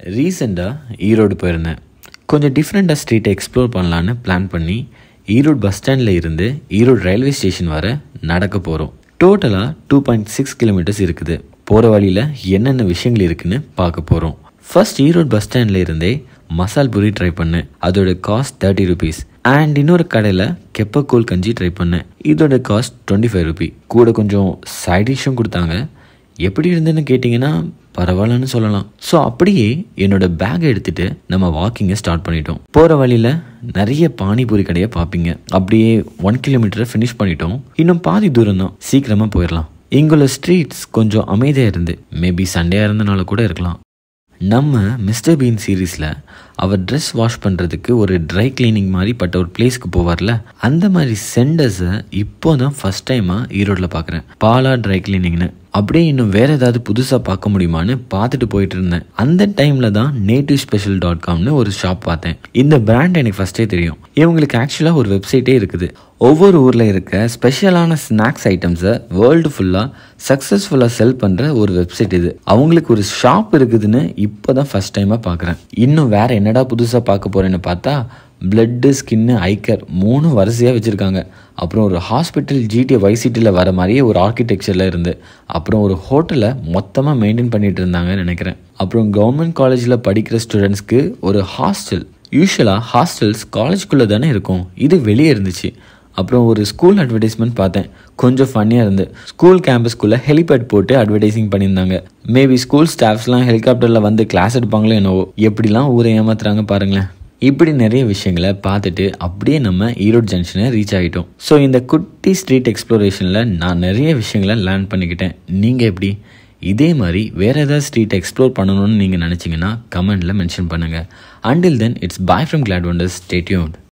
ரீசெண்டாக ஈரோடு போயிருந்தேன் கொஞ்சம் டிஃப்ரெண்ட்டாக ஸ்ட்ரீட்டை எக்ஸ்ப்ளோர் பண்ணலான்னு பிளான் பண்ணி ஈரோடு பஸ் ஸ்டாண்டில் இருந்து ஈரோடு ரயில்வே ஸ்டேஷன் வர நடக்க போகிறோம் டோட்டலாக டூ பாயிண்ட் சிக்ஸ் கிலோமீட்டர்ஸ் இருக்குது போகிற வழியில் என்னென்ன விஷயங்கள் இருக்குன்னு பார்க்க போகிறோம் ஃபர்ஸ்ட் ஈரோடு பஸ் ஸ்டாண்டில் இருந்தே மசால் பூரி ட்ரை பண்ணேன் அதோட காஸ்ட் தேர்ட்டி ருபீஸ் அண்ட் இன்னொரு கடையில் கெப்பக்கூல் கஞ்சி ட்ரை பண்ணேன் இதோட காஸ்ட் டுவெண்ட்டி ஃபைவ் ருபி கூட கொஞ்சம் சைட் டிஷ்ஷும் கொடுத்தாங்க எப்படி இருந்துன்னு கேட்டிங்கன்னா பரவாயில்லன்னு சொல்லலாம் ஸோ அப்படியே என்னோட பேக்கை எடுத்துட்டு நம்ம வாக்கிங்கை ஸ்டார்ட் பண்ணிட்டோம் போகிற வழியில் நிறைய பானிபூரி கடையை பார்ப்பீங்க அப்படியே ஒன் கிலோமீட்டரை ஃபினிஷ் பண்ணிட்டோம் இன்னும் பாதி தூரம் தான் சீக்கிரமாக போயிடலாம் இங்குள்ள ஸ்ட்ரீட்ஸ் கொஞ்சம் அமைதியாக இருந்து மேபி சண்டேயாக இருந்தனால கூட இருக்கலாம் நம்ம மிஸ்டர் பீன் சீரீஸில் அவர் ட்ரெஸ் வாஷ் பண்ணுறதுக்கு ஒரு ட்ரை கிளீனிங் மாதிரி பட்ட ஒரு பிளேஸ்க்கு போவார்ல அந்த மாதிரி சென்டர்ஸை இப்போ தான் ஃபஸ்ட் டைமாக ஈரோட்டில் பார்க்குறேன் பாலா ட்ரை கிளீனிங்னு அப்படியே இன்னும் வேற ஏதாவது புதுசாக பார்க்க முடியுமான்னு பார்த்துட்டு போயிட்டு இருந்தேன் அந்த டைமில் தான் நேட்டிவ் ஸ்பெஷல் டாட் காம்னு ஒரு ஷாப் பார்த்தேன் இந்த பிராண்ட் எனக்கு ஃபஸ்ட்டே தெரியும் இவங்களுக்கு ஆக்சுவலாக ஒரு வெப்சைட்டே இருக்குது ஒவ்வொரு ஊரில் இருக்க ஸ்பெஷலான ஸ்நாக்ஸ் ஐட்டம்ஸை வேர்ல்டு ஃபுல்லாக சக்ஸஸ்ஃபுல்லாக செல் பண்ணுற ஒரு வெப்சைட் இது அவங்களுக்கு ஒரு ஷாப் இருக்குதுன்னு இப்போ தான் ஃபஸ்ட் டைமாக பார்க்குறேன் இன்னும் வேற என்னடா புதுசாக பார்க்க போகிறேன்னு பார்த்தா பிளட்டு ஸ்கின்னு ஐக்கர் மூணு வரிசையாக வச்சுருக்காங்க அப்புறம் ஒரு ஹாஸ்பிட்டல் ஜிடி வைசிட்டியில் வர மாதிரியே ஒரு ஆர்கிடெக்சரில் இருந்து அப்புறம் ஒரு ஹோட்டலை மொத்தமாக மெயின்டைன் பண்ணிட்டு இருந்தாங்கன்னு நினைக்கிறேன் அப்புறம் கவர்மெண்ட் காலேஜில் படிக்கிற ஸ்டூடெண்ட்ஸ்க்கு ஒரு ஹாஸ்டல் யூஸ்வலாக ஹாஸ்டல்ஸ் காலேஜ்குள்ளே தானே இருக்கும் இது வெளியே இருந்துச்சு அப்புறம் ஒரு ஸ்கூல் அட்வர்டைஸ்மெண்ட் பார்த்தேன் கொஞ்சம் ஃபன்னியாக இருந்து ஸ்கூல் கேம்பஸ்க்குள்ளே ஹெலிபேட் போட்டு அட்வர்டைசிங் பண்ணியிருந்தாங்க மேபி ஸ்கூல் ஸ்டாஃப்ஸ்லாம் ஹெலிகாப்டரில் வந்து கிளாஸ் எடுப்பாங்களோ என்னவோ எப்படிலாம் ஊரை ஏமாத்துறாங்க பாருங்களேன் இப்படி நிறைய விஷயங்களை பார்த்துட்டு அப்படியே நம்ம ஈரோடு ஜங்ஷனை ரீச் ஆகிட்டோம் ஸோ இந்த குட்டி ஸ்ட்ரீட் எக்ஸ்ப்ளோரேஷனில் நான் நிறைய விஷயங்களை லேர்ன் பண்ணிக்கிட்டேன் நீங்கள் எப்படி இதே மாதிரி வேறு ஏதாவது ஸ்ட்ரீட் எக்ஸ்ப்ளோர் பண்ணணும்னு நீங்கள் நினச்சிங்கன்னா கமெண்டில் மென்ஷன் பண்ணுங்கள் until then it's bye from glad wonders stay tuned